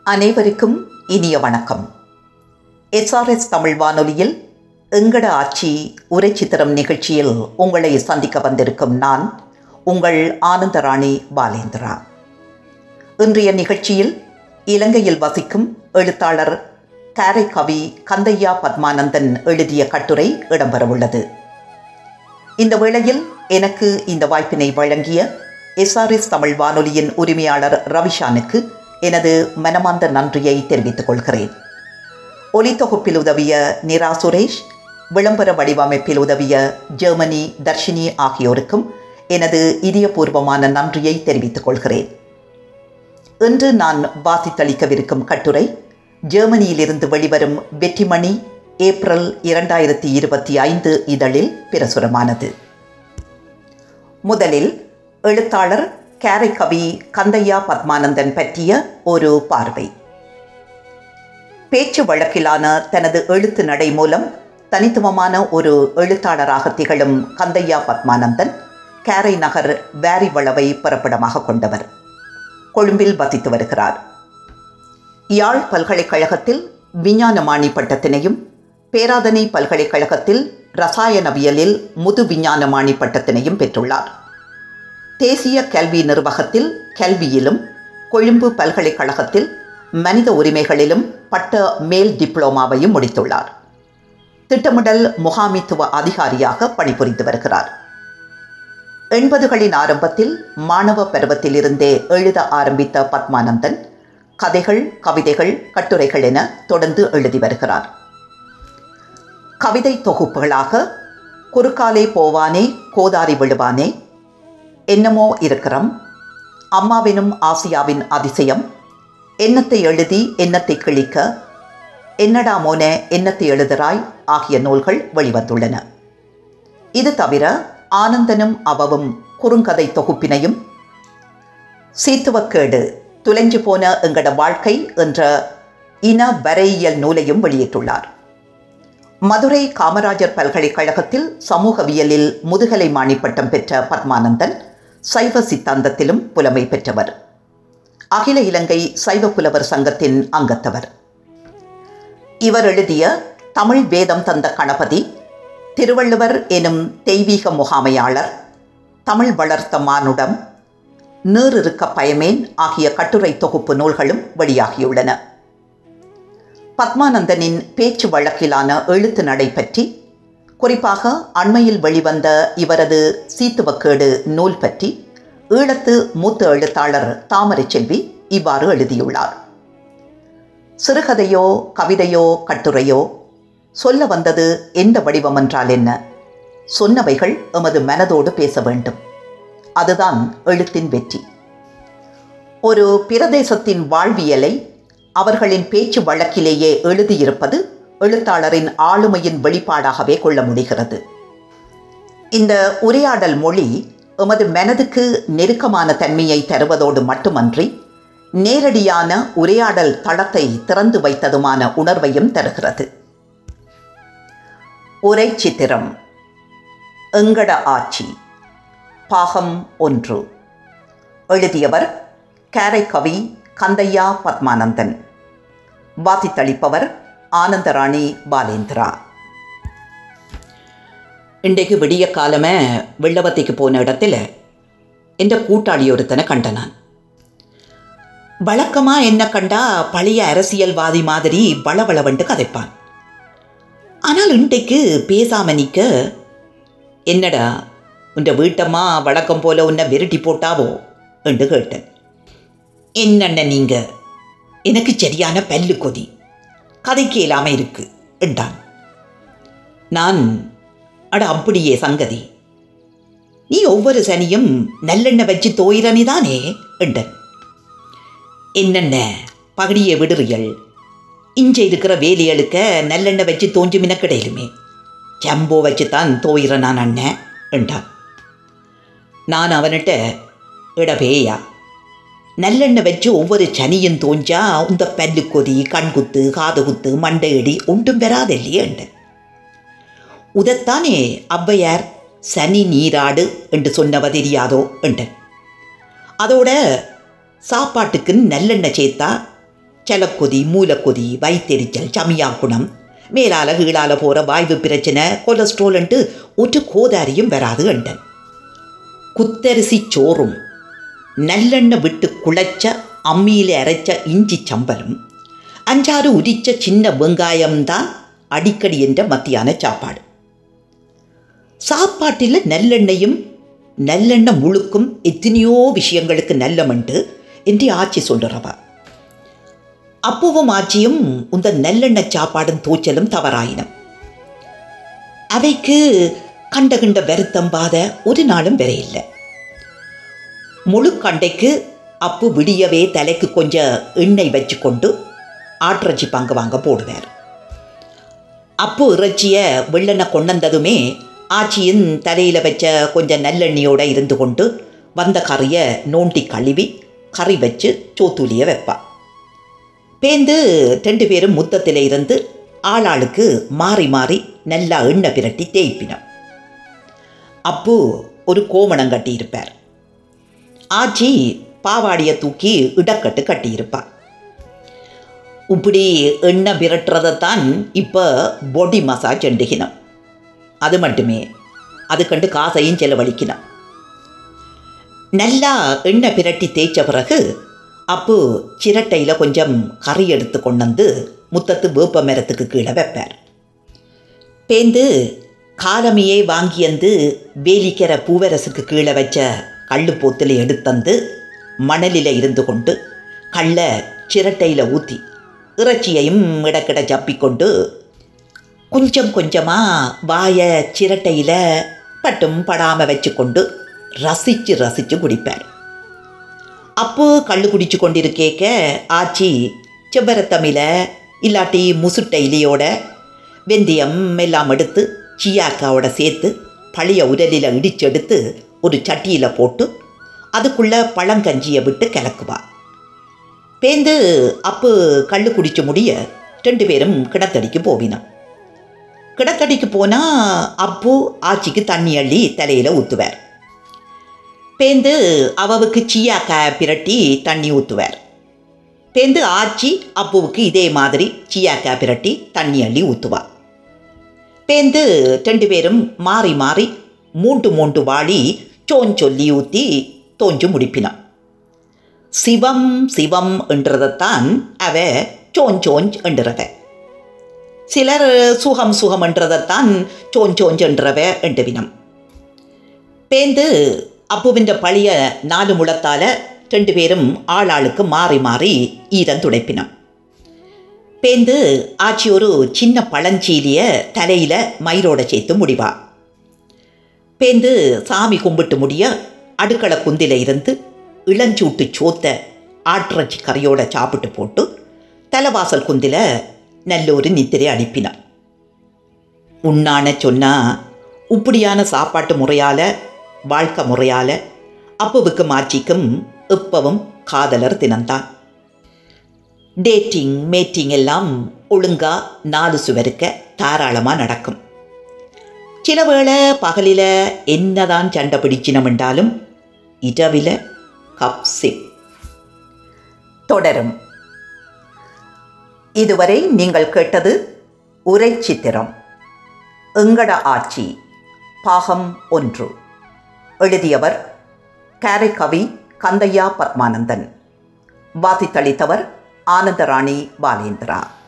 அனைவருக்கும் இனிய வணக்கம் எஸ்ஆர்எஸ் தமிழ் வானொலியில் எங்கட ஆட்சி உரை சித்திரம் நிகழ்ச்சியில் உங்களை சந்திக்க வந்திருக்கும் நான் உங்கள் ஆனந்தராணி பாலேந்திரா இன்றைய நிகழ்ச்சியில் இலங்கையில் வசிக்கும் எழுத்தாளர் காரைக்கவி கந்தையா பத்மானந்தன் எழுதிய கட்டுரை இடம்பெறவுள்ளது இந்த வேளையில் எனக்கு இந்த வாய்ப்பினை வழங்கிய எஸ்ஆர்எஸ் தமிழ் வானொலியின் உரிமையாளர் ரவிஷானுக்கு எனது மனமார்ந்த நன்றியை தெரிவித்துக் கொள்கிறேன் ஒலித்தொகுப்பில் உதவிய நிரா சுரேஷ் விளம்பர வடிவமைப்பில் உதவிய ஜெர்மனி தர்ஷினி ஆகியோருக்கும் எனது இதயபூர்வமான நன்றியை தெரிவித்துக் கொள்கிறேன் இன்று நான் வாசித்தளிக்கவிருக்கும் கட்டுரை ஜெர்மனியிலிருந்து வெளிவரும் வெற்றிமணி ஏப்ரல் இரண்டாயிரத்தி இருபத்தி ஐந்து இதழில் பிரசுரமானது முதலில் எழுத்தாளர் கேரைக்கவி கந்தையா பத்மானந்தன் பற்றிய ஒரு பார்வை பேச்சு வழக்கிலான தனது எழுத்து நடை மூலம் தனித்துவமான ஒரு எழுத்தாளராக திகழும் கந்தையா பத்மானந்தன் கேரை நகர் வேரிவளவை பிறப்பிடமாக கொண்டவர் கொழும்பில் வசித்து வருகிறார் யாழ் பல்கலைக்கழகத்தில் விஞ்ஞானமானி பட்டத்தினையும் பேராதனை பல்கலைக்கழகத்தில் ரசாயனவியலில் முது விஞ்ஞானமானி பட்டத்தினையும் பெற்றுள்ளார் தேசிய கல்வி நிர்வாகத்தில் கல்வியிலும் கொழும்பு பல்கலைக்கழகத்தில் மனித உரிமைகளிலும் பட்ட மேல் டிப்ளோமாவையும் முடித்துள்ளார் திட்டமிடல் முகாமித்துவ அதிகாரியாக பணிபுரிந்து வருகிறார் எண்பதுகளின் ஆரம்பத்தில் மாணவ பருவத்திலிருந்தே எழுத ஆரம்பித்த பத்மானந்தன் கதைகள் கவிதைகள் கட்டுரைகள் என தொடர்ந்து எழுதி வருகிறார் கவிதை தொகுப்புகளாக குறுக்காலே போவானே கோதாரி விழுவானே என்னமோ இருக்கிறோம் அம்மாவினும் ஆசியாவின் அதிசயம் எண்ணத்தை எழுதி எண்ணத்தை கிழிக்க என்னடா மோன எண்ணத்தை எழுதுறாய் ஆகிய நூல்கள் வெளிவந்துள்ளன இது தவிர ஆனந்தனும் அவவும் குறுங்கதை தொகுப்பினையும் சீத்துவக்கேடு துளைஞ்சு போன எங்கட வாழ்க்கை என்ற இன வரையியல் நூலையும் வெளியிட்டுள்ளார் மதுரை காமராஜர் பல்கலைக்கழகத்தில் சமூகவியலில் முதுகலை மாணி பட்டம் பெற்ற பத்மானந்தன் சைவ சித்தாந்தத்திலும் புலமை பெற்றவர் அகில இலங்கை சைவ புலவர் சங்கத்தின் அங்கத்தவர் இவர் எழுதிய தமிழ் வேதம் தந்த கணபதி திருவள்ளுவர் எனும் தெய்வீக முகாமையாளர் தமிழ் வளர்த்த மானுடம் நீர் இருக்க பயமேன் ஆகிய கட்டுரை தொகுப்பு நூல்களும் வெளியாகியுள்ளன பத்மானந்தனின் பேச்சு வழக்கிலான எழுத்து நடை பற்றி குறிப்பாக அண்மையில் வெளிவந்த இவரது சீத்துவக்கேடு நூல் பற்றி ஈழத்து மூத்த எழுத்தாளர் தாமரை செல்வி இவ்வாறு எழுதியுள்ளார் சிறுகதையோ கவிதையோ கட்டுரையோ சொல்ல வந்தது எந்த வடிவம் என்றால் என்ன சொன்னவைகள் எமது மனதோடு பேச வேண்டும் அதுதான் எழுத்தின் வெற்றி ஒரு பிரதேசத்தின் வாழ்வியலை அவர்களின் பேச்சு வழக்கிலேயே எழுதியிருப்பது எழுத்தாளரின் ஆளுமையின் வெளிப்பாடாகவே கொள்ள முடிகிறது இந்த உரையாடல் மொழி எமது மனதுக்கு நெருக்கமான தன்மையை தருவதோடு மட்டுமன்றி நேரடியான உரையாடல் தளத்தை திறந்து வைத்ததுமான உணர்வையும் தருகிறது உரை சித்திரம் எங்கட ஆட்சி பாகம் ஒன்று எழுதியவர் கேரைக்கவி கந்தையா பத்மானந்தன் வாசித்தளிப்பவர் ஆனந்தராணி பாலேந்திரா இன்றைக்கு விடிய காலமே வெள்ளவத்திக்கு போன இடத்துல என்ற கூட்டாளி ஒருத்தனை கண்ட நான் வழக்கமாக என்ன கண்டா பழைய அரசியல்வாதி மாதிரி வளவளவண்டு கதைப்பான் ஆனால் இன்றைக்கு பேசாம நிற்க என்னடா உன்ற வீட்டம்மா வழக்கம் போல உன்னை விரட்டி போட்டாவோ என்று கேட்டேன் என்னென்ன நீங்க எனக்கு சரியான பல்லு கொதி கதைக்கு இல்லாமல் இருக்கு என்றான் நான் அட அப்படியே சங்கதி நீ ஒவ்வொரு சனியும் நல்லெண்ணெய் வச்சு தோயிறனி தானே என்றன் என்னென்ன பகடியை விடுறியல் இஞ்ச இருக்கிற வேலியலுக்க நல்லெண்ணெய் வச்சு தோஞ்சு மினக்கிடையிலுமே ஜம்போ வச்சு தான் தோயிற நான் அண்ணன் என்றான் நான் அவன்கிட்ட இடபேயா நல்லெண்ணெய் வச்சு ஒவ்வொரு சனியும் தோஞ்சா உந்த பல்லு கொதி கண்குத்து காது குத்து மண்டையடி ஒன்றும் பெறாதில்லையே என்றேன் உதத்தானே ஔவையார் சனி நீராடு என்று சொன்னவ தெரியாதோ என்றேன் அதோட சாப்பாட்டுக்கு நல்லெண்ணெய் சேர்த்தா செலக்கொதி மூலக்கொதி வயிற்றெரிச்சல் சமியா குணம் மேலால கீழால போகிற வாய்வு பிரச்சனை கொலஸ்ட்ரோல்ன்ட்டு ஒரு கோதாரியும் வராது அண்டன் குத்தரிசி சோறும் நல்லெண்ணெய் விட்டு குழைச்ச அம்மியில் அரைச்ச இஞ்சி சம்பலும் அஞ்சாறு உரிச்ச சின்ன வெங்காயம்தான் அடிக்கடி என்ற மத்தியான சாப்பாடு சாப்பாட்டில் நல்லெண்ணெயும் நல்லெண்ணெய் முழுக்கும் எத்தனையோ விஷயங்களுக்கு நல்லமண்டு என்று ஆட்சி சொல்லுறவா அப்பவும் ஆட்சியும் உந்த நல்லெண்ணெய் சாப்பாடும் தூச்சலும் தவறாயினம் அவைக்கு கண்ட கண்ட வருத்தம் பாத ஒரு நாளும் வரையில்லை முழு கண்டைக்கு அப்பு விடியவே தலைக்கு கொஞ்சம் எண்ணெய் வச்சு கொண்டு ஆட்டிறைச்சி பங்கு வாங்க போடுவார் அப்பு இறைச்சியை வெள்ளெண்ணெய் கொண்டதுமே ஆச்சியின் தலையில் வச்ச கொஞ்சம் நல்லெண்ணெயோடு இருந்து கொண்டு வந்த கறியை நோண்டி கழுவி கறி வச்சு சோத்தூலியை வைப்பா பேந்து ரெண்டு பேரும் முத்தத்தில் இருந்து ஆளாளுக்கு மாறி மாறி நல்லா எண்ணெய் பிரட்டி தேய்ப்பினோம் அப்பு ஒரு கோமணம் கட்டியிருப்பார் ஆச்சி பாவாடியை தூக்கி இடக்கட்டு கட்டியிருப்பார் இப்படி எண்ணெய் விரட்டுறதைத்தான் இப்போ பொடி மசாஜ் எண்டுகினோம் அது மட்டுமே அது கண்டு காசையும் செலவழிக்கணும் நல்லா எண்ணெய் பிரட்டி தேய்ச்ச பிறகு அப்பு சிரட்டையில் கொஞ்சம் கறி எடுத்து கொண்டு வந்து முத்தத்து வேப்ப மரத்துக்கு கீழே வைப்பார் பேந்து காலமையே வாங்கியந்து வேலிக்கிற பூவரசுக்கு கீழே வச்ச கள்ளு போத்தில் எடுத்தந்து மணலில் இருந்து கொண்டு கல்லை சிரட்டையில் ஊற்றி இறைச்சியையும் இடக்கிட ஜப்பிக்கொண்டு கொஞ்சம் கொஞ்சமாக வாயை சிரட்டையில் பட்டும் படாமல் வச்சுக்கொண்டு ரசித்து ரசித்து குடிப்பார் அப்போ கள்ளு குடிச்சு கொண்டிருக்கேக்க ஆச்சி செவ்வரத்தமிழ இல்லாட்டி முசுட்டை இலையோட வெந்தயம் எல்லாம் எடுத்து சியாக்காவோட சேர்த்து பழைய உரலில் இடிச்செடுத்து ஒரு சட்டியில் போட்டு அதுக்குள்ளே பழங்கஞ்சியை விட்டு கிளக்குவா பேந்து அப்பு கள்ளு குடிச்சு முடிய ரெண்டு பேரும் கிடத்தடிக்கு போவினோம் கிடத்தடிக்கு போனால் அப்பு ஆச்சிக்கு தண்ணி அள்ளி தலையில் ஊற்றுவார் பேந்து அவவுக்கு சீயாக்காய் பிரட்டி தண்ணி ஊற்றுவார் பேந்து ஆச்சி அப்புவுக்கு இதே மாதிரி சீயாக்காய் பிரட்டி தண்ணி அள்ளி ஊற்றுவா பேந்து ரெண்டு பேரும் மாறி மாறி மூண்டு மூண்டு வாளி சோன் சொல்லி ஊற்றி தோஞ்சு முடிப்பினான் சிவம் சிவம் என்றதைத்தான் அவ சோன் சோஞ்ச் என்றவ சிலர் சுகம் சுகம் என்றதைத்தான் சோன் சோஞ்ச் என்றவ என்றவினம் பேந்து அப்புவிൻ്റെ பழைய நாலு முழத்தால் ரெண்டு பேரும் ஆளாளுக்கு மாறி மாறி ஈரன் துடைப்பினோம் பேந்து ஆச்சி ஒரு சின்ன பழஞ்சீலிய தலையில் மயிரோட சேர்த்து முடிவா பேந்து சாமி கும்பிட்டு முடிய அடுக்களை குந்தில இருந்து இளஞ்சூட்டு சோத்த ஆட்டிறச்சி கறியோட சாப்பிட்டு போட்டு தலைவாசல் குந்தில நல்ல ஒரு நித்திரை அனுப்பினான் உண்ணான சொன்னால் இப்படியான சாப்பாட்டு முறையால் வாழ்க்கை முறையால் அப்புவுக்கு மாச்சிக்கும் எப்பவும் காதலர் தினம்தான் டேட்டிங் மேட்டிங் எல்லாம் ஒழுங்கா நாலு சுவருக்க தாராளமாக நடக்கும் சில வேளை பகலில் என்னதான் சண்டை பிடிச்சினம் என்றாலும் இரவில் கப் சிப் தொடரும் இதுவரை நீங்கள் கேட்டது உரை சித்திரம் எங்கட ஆட்சி பாகம் ஒன்று எழுதியவர் காரைக்கவி கந்தையா பத்மானந்தன் வாசித்தளித்தவர் ஆனந்தராணி பாலேந்திரா